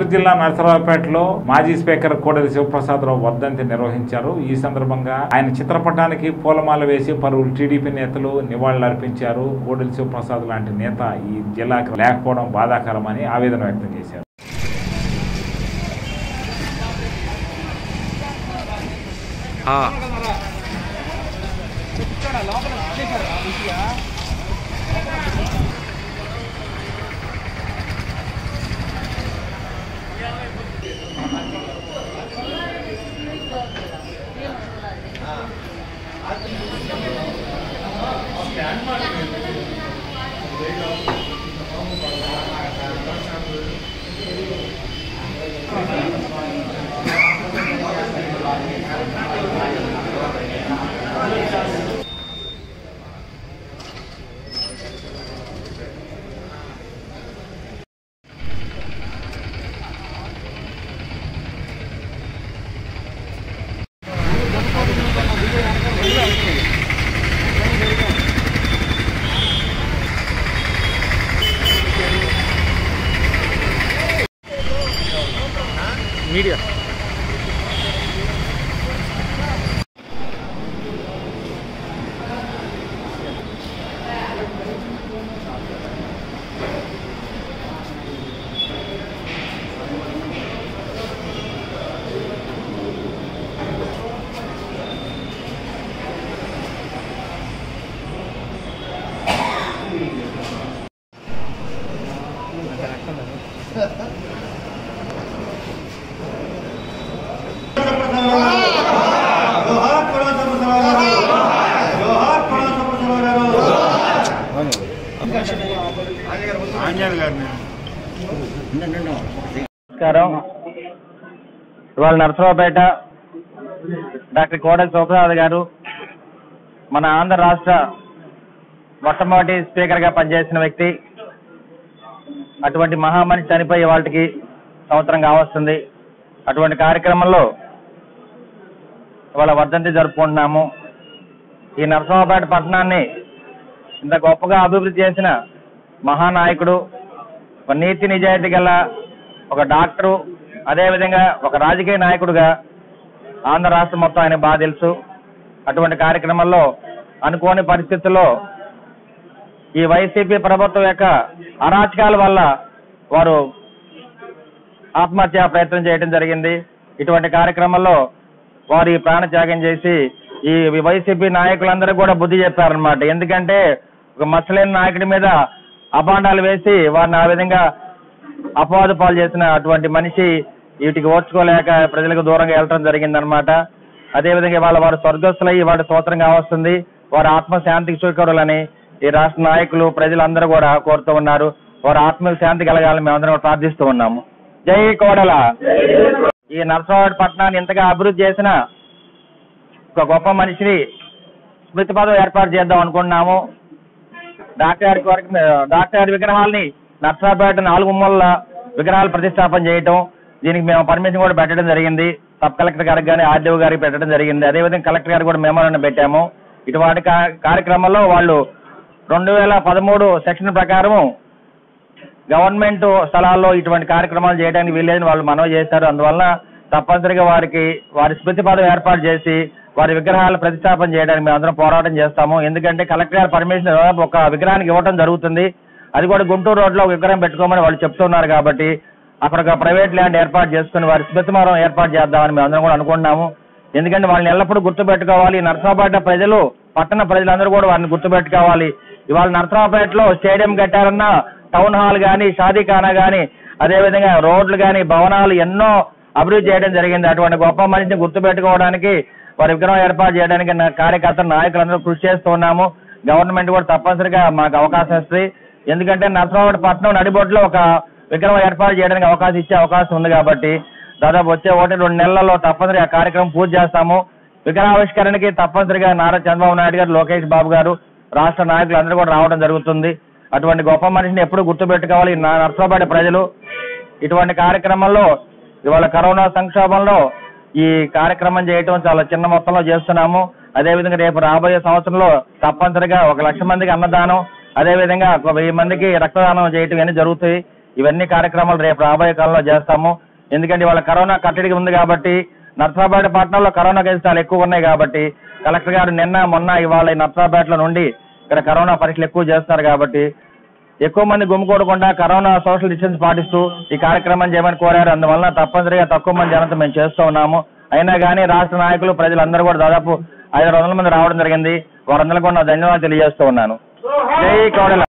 జిల్లా నరసరావుపేటలో మాజీ స్పీకర్ కోడెల శివప్రసాదరావు వర్ధంతి నిర్వహించారు ఈ సందర్భంగా ఆయన చిత్రపటానికి పూలమాల వేసి పలువురు టీడీపీ నేతలు నివాళులర్పించారు కోడెల శివప్రసాద్ లాంటి నేత ఈ జిల్లాకు లేకపోవడం బాధాకరమని ఆవేదన వ్యక్తం చేశారు మీడియా జోహార్ కొడా సభ గారు జోహార్ కొడా సభ గారు ఆంజనేయ గారిని నమస్కారం ఇవాళ నరసరావుపేట డాక్టర్ కోడెల శోభనాథ్ గారు మన ఆంధ్ర రాష్ట్ర మొట్టమొదటి స్పీకర్గా పనిచేసిన వ్యక్తి అటువంటి మహామనిషి చనిపోయి వాళ్ళకి సంవత్సరం కావస్తుంది అటువంటి కార్యక్రమంలో ఇవాళ వర్ధంతి జరుపుకుంటున్నాము ఈ నరసింహపేట పట్టణాన్ని ఇంత గొప్పగా అభివృద్ధి చేసిన మహానాయకుడు ఒక నీతి నిజాయితీ గల ఒక డాక్టరు అదేవిధంగా ఒక రాజకీయ నాయకుడుగా ఆంధ్ర రాష్ట్రం మొత్తం ఆయన బాగా తెలుసు అటువంటి కార్యక్రమంలో అనుకోని పరిస్థితుల్లో ఈ వైసీపీ ప్రభుత్వం యొక్క అరాచకాల వల్ల వారు ఆత్మహత్య ప్రయత్నం చేయడం జరిగింది ఇటువంటి కార్యక్రమంలో వారు ఈ ప్రాణ త్యాగం చేసి ఈ వైసీపీ నాయకులందరూ కూడా బుద్ధి చెప్పారనమాట ఎందుకంటే ఒక మచ్చలేని నాయకుడి మీద అభాండాలు వేసి వారిని ఆ విధంగా అపవాదు పాలు చేసిన అటువంటి మనిషి వీటికి ఓర్చుకోలేక ప్రజలకు దూరంగా వెళ్ళడం జరిగిందనమాట అదేవిధంగా వాళ్ళ వారు స్వర్గస్థులై వాటి స్తోత్రం కావస్తుంది వారి ఆత్మ శాంతికి చూకూడాలని ఈ రాష్ట్ర నాయకులు ప్రజలందరూ కూడా కోరుతూ ఉన్నారు వారి ఆత్మకు శాంతి కలగాలని మేమందరం కూడా ప్రార్థిస్తూ ఉన్నాము జై కోడల ఈ నర్సరావుపేట పట్టణాన్ని ఇంతగా అభివృద్ధి చేసిన ఒక గొప్ప మనిషిని స్మృతి పదవి ఏర్పాటు చేద్దాం అనుకుంటున్నాము డాక్టర్ గారి కొరకు డాక్టర్ గారి విగ్రహాలని నర్సరావుపేట నాలుగు మూలల విగ్రహాలు ప్రతిష్టాపన చేయటం దీనికి మేము పర్మిషన్ కూడా పెట్టడం జరిగింది సబ్ కలెక్టర్ గారికి కానీ ఆర్డీఓ గారికి పెట్టడం జరిగింది అదేవిధంగా కలెక్టర్ గారికి కూడా మెమోరాండం పెట్టాము ఇటువంటి కా- కార్యక్రమంలో వాళ్ళు రెండు వేల పదమూడు సెక్షన్ ప్రకారము గవర్నమెంట్ స్థలాల్లో ఇటువంటి కార్యక్రమాలు చేయడానికి వీల్లేదని వాళ్ళు మనవి చేశారు అందువల్ల తప్పనిసరిగా వారికి వారి స్మృతి పదవి ఏర్పాటు చేసి వారి విగ్రహాలు ప్రతిష్టాపన చేయడానికి మేము అందరం పోరాటం చేస్తాము ఎందుకంటే కలెక్టర్ గారి పర్మిషన్ దాదాపు ఒక విగ్రహానికి ఇవ్వడం జరుగుతుంది అది కూడా గుంటూరు రోడ్లో ఒక విగ్రహం పెట్టుకోమని వాళ్ళు చెప్తున్నారు కాబట్టి అక్కడ ఒక ప్రైవేట్ ల్యాండ్ ఏర్పాటు చేసుకుని వారి స్మృతి మరం ఏర్పాటు చేద్దామని మేము అందరం కూడా అనుకుంటున్నాము ఎందుకంటే వాళ్ళని ఎల్లప్పుడూ గుర్తుపెట్టుకోవాలి నర్సరావుపేట ప్రజలు పట్టణ ప్రజలందరూ కూడా వారిని గుర్తుపెట్టుకోవాలి ఇవాళ నర్సరావుపేటలో స్టేడియం కట్టారన్నా టౌన్ హాల్ కానీ షాదీఖానా కానీ అదేవిధంగా రోడ్లు కానీ భవనాలు ఎన్నో అభివృద్ధి చేయడం జరిగింది అటువంటి గొప్ప మనిషిని గుర్తుపెట్టుకోవడానికి వారి విగ్రహం ఏర్పాటు చేయడానికి నా కార్యకర్తలు నాయకులందరూ కృషి చేస్తూ ఉన్నాము గవర్నమెంట్ కూడా తప్పనిసరిగా మాకు అవకాశం ఇస్తుంది ఎందుకంటే నర్సరావుపేట పట్టణం నడిబొడ్లో ఒక విగ్రహం ఏర్పాటు చేయడానికి అవకాశం ఇచ్చే అవకాశం ఉంది కాబట్టి దాదాపు వచ్చే ఒకటి రెండు నెలల్లో తప్పనిసరిగా ఆ కార్యక్రమం పూర్తి చేస్తాము విగ్రహావిష్కరణకి తప్పనిసరిగా నారా చంద్రబాబు నాయుడు గారు లోకేష్ బాబు గారు రాష్ట్ర నాయకులు అందరూ కూడా రావడం జరుగుతుంది అటువంటి గొప్ప మనిషిని ఎప్పుడు గుర్తుపెట్టుకోవాలి నా నర్సరావుపేట ప్రజలు ఇటువంటి కార్యక్రమంలో ఇవాళ కరోనా సంక్షోభంలో ఈ కార్యక్రమం చేయటం చాలా చిన్న మొత్తంలో చేస్తున్నాము అదేవిధంగా రేపు రాబోయే సంవత్సరంలో తప్పనిసరిగా ఒక లక్ష మందికి అన్నదానం అదేవిధంగా ఒక వెయ్యి మందికి రక్తదానం చేయటం ఇవన్నీ జరుగుతాయి ఇవన్నీ కార్యక్రమాలు రేపు రాబోయే కాలంలో చేస్తాము ఎందుకంటే వాళ్ళ కరోనా కట్టడికి ఉంది కాబట్టి నర్సాపేట పట్టణంలో కరోనా కేసులు చాలా ఎక్కువ ఉన్నాయి కాబట్టి కలెక్టర్ గారు నిన్న మొన్న ఇవాళ ఈ నర్సాపేటలో నుండి ఇక్కడ కరోనా పరీక్షలు ఎక్కువ చేస్తున్నారు కాబట్టి ఎక్కువ మంది గుమ్మికూడకుండా కరోనా సోషల్ డిస్టెన్స్ పాటిస్తూ ఈ కార్యక్రమం చేయమని కోరారు అందువల్ల తప్పనిసరిగా తక్కువ మంది జనంతో మేము చేస్తూ ఉన్నాము అయినా కానీ రాష్ట్ర నాయకులు ప్రజలందరూ కూడా దాదాపు ఐదు వందల మంది రావడం జరిగింది వారందరూ కూడా నా ధన్యవాదాలు తెలియజేస్తూ ఉన్నాను జై కోడెల